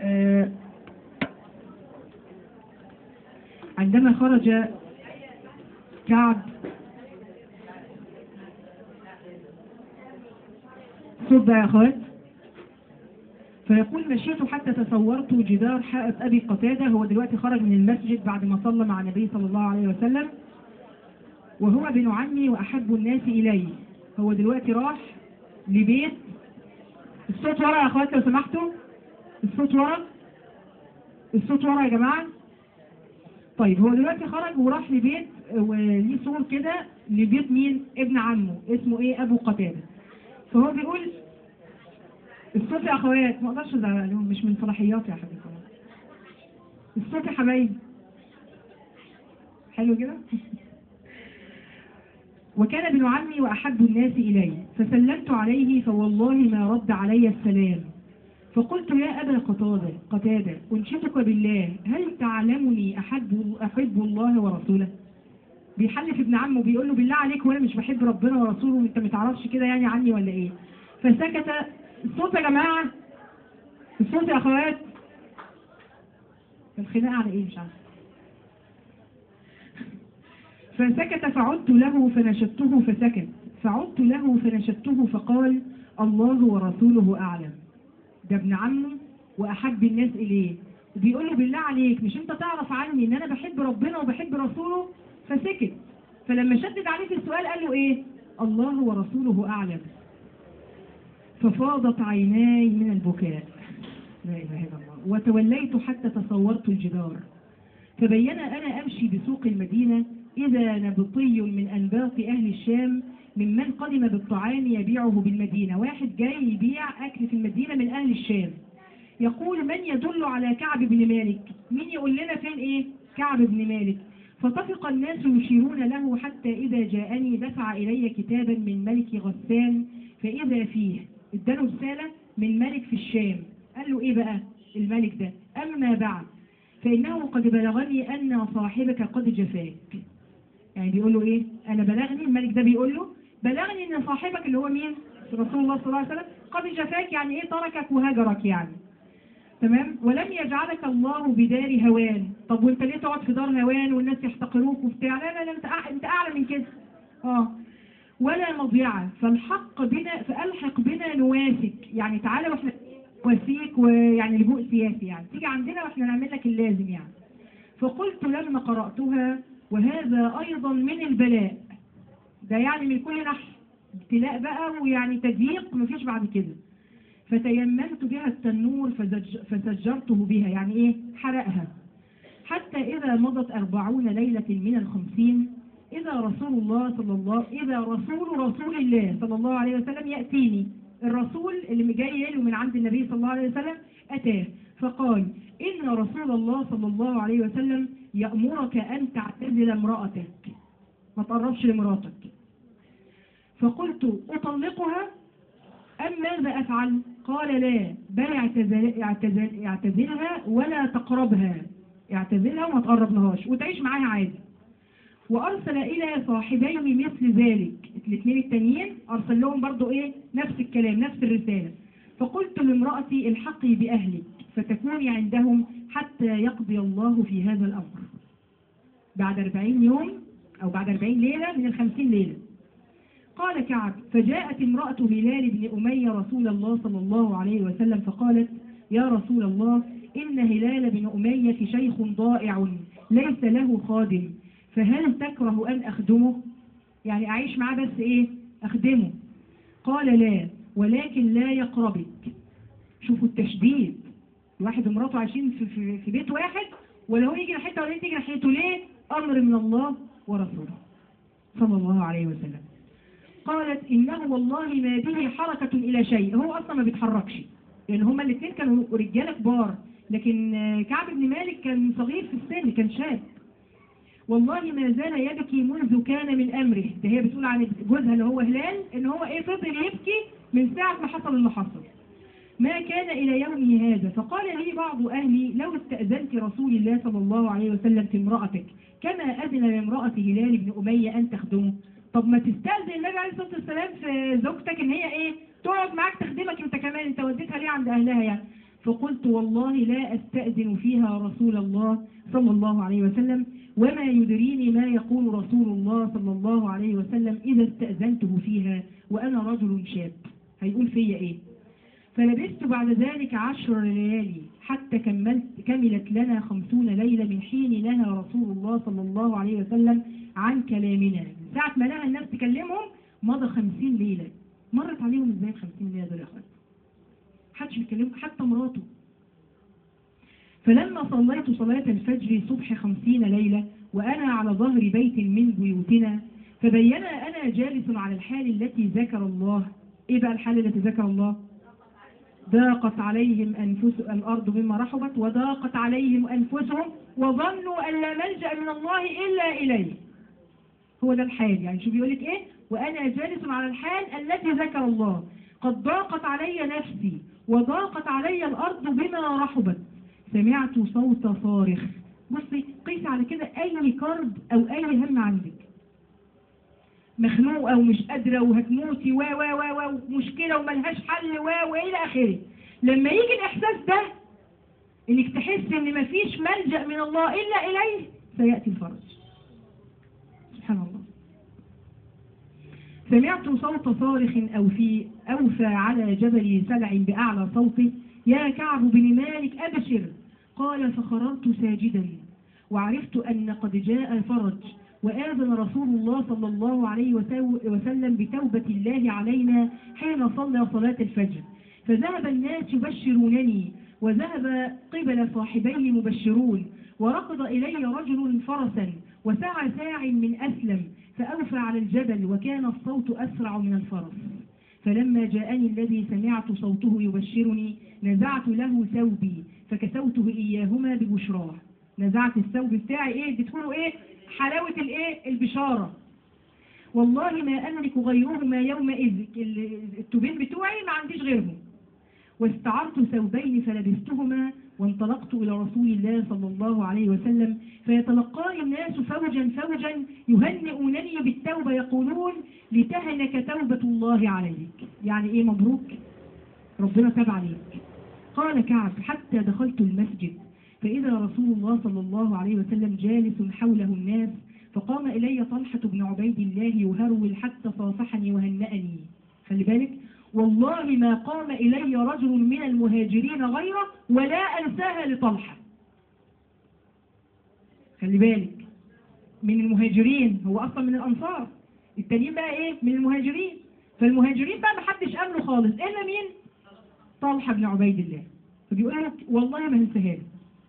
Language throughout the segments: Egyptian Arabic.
آه، عندما خرج كعب صوت بقى يا اخوات فيقول مشيت حتى تصورت جدار حائط ابي قتاده هو دلوقتي خرج من المسجد بعد ما صلى مع النبي صلى الله عليه وسلم وهو ابن عمي واحب الناس الي هو دلوقتي راح لبيت الصوت ورا يا اخوات لو سمحتوا الصوت ورا الصوت ورا يا جماعه طيب هو دلوقتي خرج وراح لبيت وليه صور كده لبيت مين ابن عمه اسمه ايه ابو قتاده فهو بيقول الصوت يا اخوات ما اقدرش ازعل عليهم مش من صلاحياتي يا حبيبي الصوت يا حبايبي حلو كده وكان ابن عمي واحب الناس الي فسلمت عليه فوالله ما رد علي السلام فقلت يا ابا قتاده قتاده انشدك بالله هل تعلمني احب احب الله ورسوله بيحلف ابن عمه بيقول له بالله عليك وانا مش بحب ربنا ورسوله وانت ما تعرفش كده يعني عني ولا ايه فسكت الصوت يا جماعه الصوت يا اخوات الخناقه على ايه مش عارفه فسكت فعدت له فنشدته فسكت فعدت له فنشدته فقال الله ورسوله اعلم ده ابن عمه واحب الناس اليه وبيقول له بالله عليك مش انت تعرف عني ان انا بحب ربنا وبحب رسوله فسكت فلما شدد عليه في السؤال قال له ايه الله ورسوله اعلم ففاضت عيناي من البكاء لا اله الا الله وتوليت حتى تصورت الجدار فبين انا امشي بسوق المدينه اذا نبطي من انباط اهل الشام ممن قدم بالطعام يبيعه بالمدينه واحد جاي يبيع اكل في المدينه من اهل الشام يقول من يدل على كعب بن مالك مين يقول لنا فين ايه كعب بن مالك فطفق الناس يشيرون له حتى إذا جاءني دفع إلي كتابا من ملك غسان فإذا فيه اداله رسالة من ملك في الشام قال له إيه بقى الملك ده أما بعد فإنه قد بلغني أن صاحبك قد جفاك يعني بيقول له إيه أنا بلغني الملك ده بيقول له بلغني أن صاحبك اللي هو مين رسول الله صلى الله عليه وسلم قد جفاك يعني إيه تركك وهجرك يعني تمام ولم يجعلك الله بدار هوان طب وانت ليه تقعد في دار هوان والناس يحتقروك وبتاع لا لا لا انت أع- انت اعلى من كده اه ولا مضيعة فالحق بنا فالحق بنا نواسك يعني تعالى واحنا واسيك ويعني لجوء سياسي يعني تيجي عندنا واحنا نعمل لك اللازم يعني فقلت لما قرأتها وهذا ايضا من البلاء ده يعني من كل ناحية ابتلاء بقى ويعني تضييق مفيش بعد كده فتيممت بها التنور فزج فزجرته بها يعني ايه حرقها حتى إذا مضت أربعون ليلة من الخمسين إذا رسول الله صلى الله إذا رسول رسول الله صلى الله عليه وسلم يأتيني الرسول اللي جاي له من عند النبي صلى الله عليه وسلم أتاه فقال إن رسول الله صلى الله عليه وسلم يأمرك أن تعتزل امرأتك ما تقربش لمراتك فقلت أطلقها أم ماذا أفعل؟ قال لا بل اعتزل اعتزل اعتزلها ولا تقربها اعتزلها وما تقربلهاش وتعيش معاها عادي وأرسل إلى صاحبين مثل ذلك الاثنين التانيين أرسل لهم برضو إيه نفس الكلام نفس الرسالة فقلت لامرأتي الحقي بأهلك فتكوني عندهم حتى يقضي الله في هذا الأمر بعد 40 يوم أو بعد 40 ليلة من الخمسين ليلة قال كعب فجاءت امرأة هلال بن أمية رسول الله صلى الله عليه وسلم فقالت يا رسول الله إن هلال بن أمية شيخ ضائع ليس له خادم فهل تكره أن أخدمه يعني أعيش معاه بس إيه أخدمه قال لا ولكن لا يقربك شوفوا التشديد الواحد ومراته عايشين في, في, في بيت واحد ولا هو يجي ناحيته ولا انت تيجي ناحيته ليه أمر من الله ورسوله صلى الله عليه وسلم قالت إنه والله ما به حركة إلى شيء هو أصلا ما بيتحركش لأن هما الاثنين كانوا رجالة كبار لكن آه، كعب بن مالك كان صغير في السن كان شاب والله ما زال يبكي منذ كان من أمره ده هي بتقول عن جوزها اللي هو هلال إن هو إيه فضل يبكي من ساعة ما حصل اللي حصل ما كان إلى يومه هذا فقال لي بعض أهلي لو استأذنت رسول الله صلى الله عليه وسلم في امرأتك كما أذن لامرأة هلال بن أمية أن تخدمه طب ما تستأذن النبي عليه الصلاة والسلام في زوجتك إن هي إيه تقعد معاك تخدمك أنت كمان أنت وديتها ليه عند أهلها يعني فقلت والله لا أستأذن فيها رسول الله صلى الله عليه وسلم وما يدريني ما يقول رسول الله صلى الله عليه وسلم إذا استأذنته فيها وأنا رجل شاب هيقول فيا إيه فلبثت بعد ذلك عشر ليالي حتى كملت كملت لنا خمسون ليلة من حين نهى رسول الله صلى الله عليه وسلم عن كلامنا من ساعة ما نهى الناس تكلمهم مضى خمسين ليلة مرت عليهم ازاي خمسين ليلة دول يا اخوات محدش بيكلمهم حتى مراته فلما صليت صلاة الفجر صبح خمسين ليلة وأنا على ظهر بيت من بيوتنا فبين أنا جالس على الحال التي ذكر الله إيه بقى الحال التي ذكر الله ضاقت عليهم أنفس الأرض مما رحبت وضاقت عليهم أنفسهم وظنوا أن لا ملجأ من الله إلا إليه هو ده الحال يعني شو بيقول لك إيه وأنا جالس على الحال التي ذكر الله قد ضاقت علي نفسي وضاقت علي الأرض بما رحبت سمعت صوت صارخ بصي قيس على كده أي كرب أو أي هم عندك مخنوقة ومش قادرة وهتموتي و و و و ومشكلة وملهاش حل و وإلى آخره لما يجي الإحساس ده إنك تحس إن مفيش ملجأ من الله إلا إليه سيأتي الفرج سبحان الله سمعت صوت صارخ أو في أوفى على جبل سلع بأعلى صوته يا كعب بن مالك أبشر قال فخررت ساجدا وعرفت أن قد جاء الفرج وآذن رسول الله صلى الله عليه وسلم بتوبة الله علينا حين صلى صلاة الفجر فذهب الناس يبشرونني وذهب قبل صاحبيه مبشرون وركض إلي رجل فرسا وسعى ساع من أسلم فأوفى على الجبل وكان الصوت أسرع من الفرس فلما جاءني الذي سمعت صوته يبشرني نزعت له ثوبي فكسوته إياهما ببشراه نزعت الثوب بتاعي ايه اديته ايه حلاوة الايه البشارة والله ما أملك غيرهما يومئذ التوبين بتوعي ما عنديش غيرهم واستعرت ثوبين فلبستهما وانطلقت إلى رسول الله صلى الله عليه وسلم فيتلقاني الناس فوجا فوجا يهنئونني بالتوبة يقولون لتهنك توبة الله عليك يعني ايه مبروك ربنا تاب عليك قال كعب حتى دخلت المسجد فإذا رسول الله صلى الله عليه وسلم جالس حوله الناس فقام إلي طلحة بن عبيد الله يهرول حتى صافحني وهنأني خلي بالك والله ما قام إلي رجل من المهاجرين غيره ولا أنساها لطلحة خلي بالك من المهاجرين هو أصلا من الأنصار التانيين بقى إيه من المهاجرين فالمهاجرين بقى محدش قابله خالص إلا مين طلحة بن عبيد الله فبيقول لك والله ما هنساها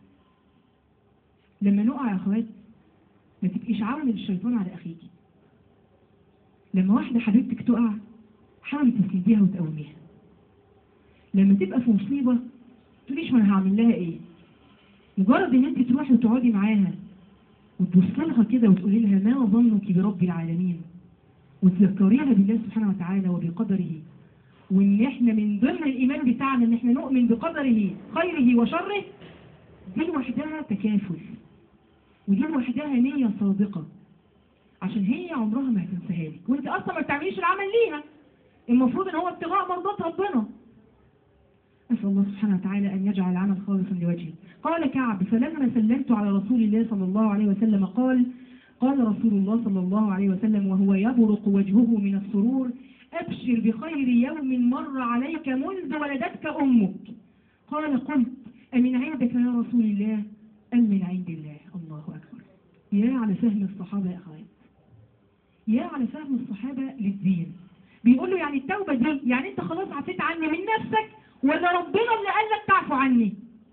لما نقع يا اخوات ما تبقيش عامل الشيطان على اخيكي لما واحدة حبيبتك تقع حاولي تسنديها وتقوميها لما تبقى في مصيبة تقوليش ما انا هعمل لها ايه مجرد ان انت تروحي وتقعدي معاها وتبص لها كده وتقولي لها ما ظنك برب العالمين وتذكريها بالله سبحانه وتعالى وبقدره وان احنا من ضمن الايمان بتاعنا ان احنا نؤمن بقدره خيره وشره دي لوحدها تكافل ودي لوحدها نية صادقة عشان هي عمرها ما هتنساها لك وانت اصلا ما بتعمليش العمل ليها المفروض ان هو ابتغاء مرضات ربنا أسأل الله سبحانه وتعالى أن يجعل العمل خالصا لوجهه قال كعب فلما سلمت على رسول الله صلى الله عليه وسلم قال قال رسول الله صلى الله عليه وسلم وهو يبرق وجهه من السرور أبشر بخير يوم مر عليك منذ ولدتك أمك قال قلت أمن عندك يا رسول الله أم من عند الله الله أكبر يا على فهم الصحابة يا أخوات يا على فهم الصحابة للدين بيقول له يعني التوبة دي يعني انت خلاص عفيت عني من نفسك ولا ربنا اللي قال لك تعفو عني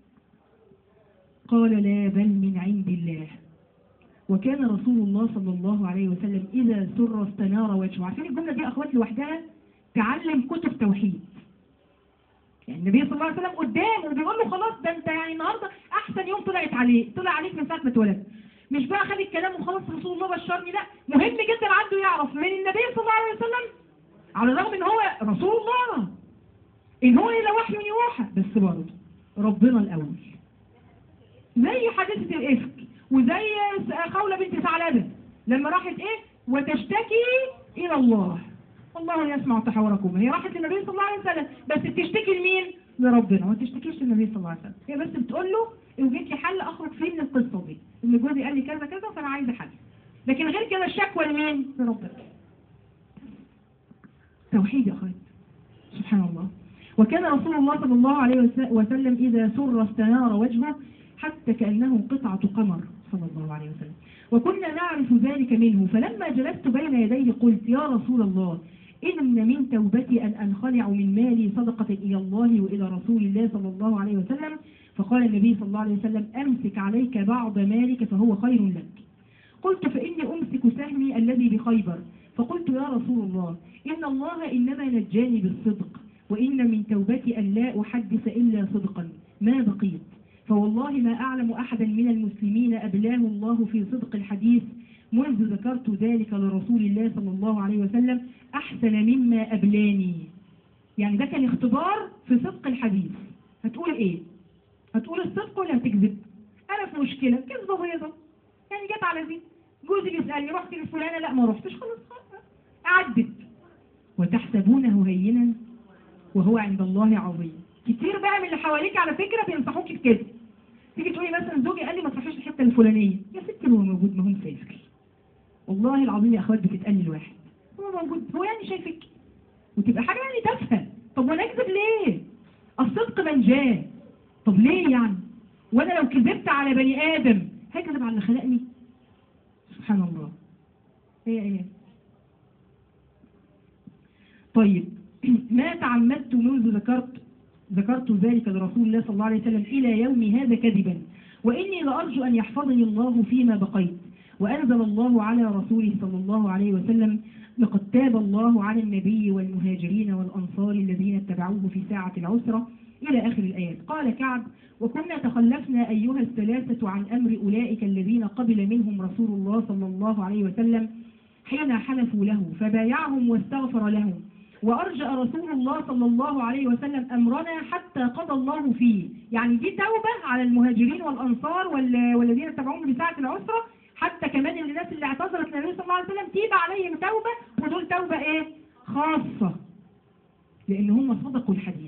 قال لا بل من عند الله وكان رسول الله صلى الله عليه وسلم إذا سر استنار وجهه عارفين الجملة دي أخوات لوحدها تعلم كتب توحيد يعني النبي صلى الله عليه وسلم قدامه وبيقول له خلاص ده انت يعني النهارده احسن يوم طلعت عليه طلع عليك من ساعه ما اتولدت مش بقى خد الكلام وخلاص رسول الله بشرني لا مهم جدا عنده يعرف من النبي صلى الله عليه وسلم على الرغم ان هو رسول الله ان هو الى وحي يوحى بس برضه ربنا الاول زي حادثه الافك وزي خولة بنت ثعلبه لما راحت ايه وتشتكي الى الله والله يسمع تحاوركم هي راحت للنبي صلى الله عليه وسلم بس بتشتكي لمين لربنا وما تشتكيش للنبي صلى الله عليه وسلم هي بس بتقول له وجيت لي حل اخرج فيه من القصه دي ان جوزي قال لي كذا كذا فانا عايزه حل لكن غير كده الشكوى لمين لربنا توحيد يا اخوات سبحان الله وكان رسول الله صلى الله عليه وس- وسلم إذا سر استنار وجهه حتى كأنه قطعة قمر صلى الله عليه وسلم وكنا نعرف ذلك منه فلما جلست بين يديه قلت يا رسول الله إن من توبتي أن أنخلع من مالي صدقة إلى الله وإلى رسول الله صلى الله عليه وسلم فقال النبي صلى الله عليه وسلم أمسك عليك بعض مالك فهو خير لك قلت فإني أمسك سهمي الذي بخيبر فقلت يا رسول الله إن الله إنما نجاني بالصدق وإن من توبتي أن لا أحدث إلا صدقا ما بقيت فوالله ما أعلم أحدا من المسلمين أبلاه الله في صدق الحديث منذ ذكرت ذلك لرسول الله صلى الله عليه وسلم أحسن مما أبلاني يعني ده كان اختبار في صدق الحديث هتقول إيه؟ هتقول الصدق ولا هتكذب؟ أنا في مشكلة كذبة بيضة يعني جت على دي جوزي بيسألني رحت لفلانة لا ما رحتش خلاص خلاص عدت وتحسبونه هينا وهو عند الله عظيم كتير بقى من اللي حواليك على فكرة بينصحوك بكده تيجي تقولي مثلا زوجي قال لي ما تروحيش الحته الفلانيه يا ستي هو موجود ما هو مسافر والله العظيم يا اخوات بتتقال الواحد هو موجود هو يعني شايفك وتبقى حاجه يعني تافهه طب وانا اكذب ليه الصدق منجاه طب ليه يعني وانا لو كذبت على بني ادم هكذب على اللي خلقني سبحان الله ايه ايه طيب ما تعمدت منذ ذكرت ذكرت ذلك لرسول الله صلى الله عليه وسلم إلى يوم هذا كذبا وإني لأرجو أن يحفظني الله فيما بقيت وأنزل الله على رسوله صلى الله عليه وسلم لقد تاب الله على النبي والمهاجرين والأنصار الذين اتبعوه في ساعة العسرة إلى آخر الآيات قال كعب وكنا تخلفنا أيها الثلاثة عن أمر أولئك الذين قبل منهم رسول الله صلى الله عليه وسلم حين حلفوا له فبايعهم واستغفر لهم وأرجأ رسول الله صلى الله عليه وسلم أمرنا حتى قضى الله فيه يعني دي توبة على المهاجرين والأنصار وال- والذين اتبعوهم بساعة العسرة حتى كمان الناس اللي اعتذرت للنبي صلى الله عليه وسلم تيب عليهم توبة ودول توبة ايه خاصة لأن هم صدقوا الحديث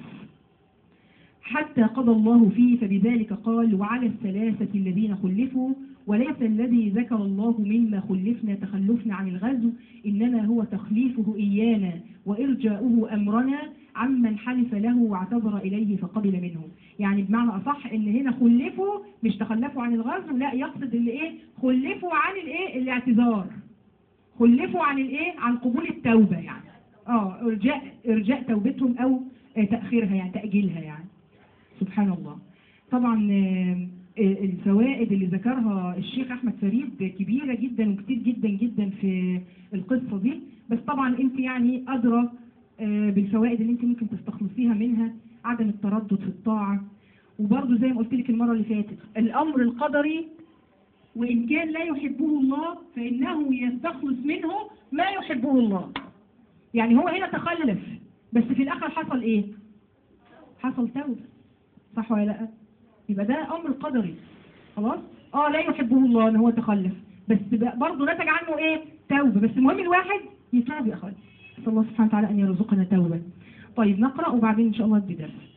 حتى قضى الله فيه فبذلك قال وعلى الثلاثة الذين خلفوا وليس الذي ذكر الله مما خلفنا تخلفنا عن الغزو إنما هو تخليفه إيانا وإرجاؤه أمرنا عمن حلف له واعتذر إليه فقبل منه يعني بمعنى أصح إن هنا خلفوا مش تخلفوا عن الغزو لا يقصد اللي إيه خلفوا عن الإيه الاعتذار خلفوا عن الإيه عن قبول التوبة يعني اه إرجاء إرجاء توبتهم أو آه، تأخيرها يعني تأجيلها يعني سبحان الله طبعا آه، آه، الفوائد اللي ذكرها الشيخ احمد فريد كبيره جدا وكتير جدا جدا في القصه دي بس طبعا انت يعني ادرى آه، بالفوائد اللي انت ممكن تستخلصيها منها عدم التردد في الطاعه وبرضه زي ما قلت لك المره اللي فاتت الامر القدري وان كان لا يحبه الله فانه يستخلص منه ما يحبه الله يعني هو هنا تخلف بس في الاخر حصل ايه حصل توبه صح ولا لا يبقى ده امر قدري خلاص اه لا يحبه الله ان هو تخلف بس ب- برضه نتج عنه ايه توبه بس المهم الواحد يتوب يا اخوان نسال الله سبحانه وتعالى ان يرزقنا توبه طيب نقرا وبعدين ان شاء الله ندي درس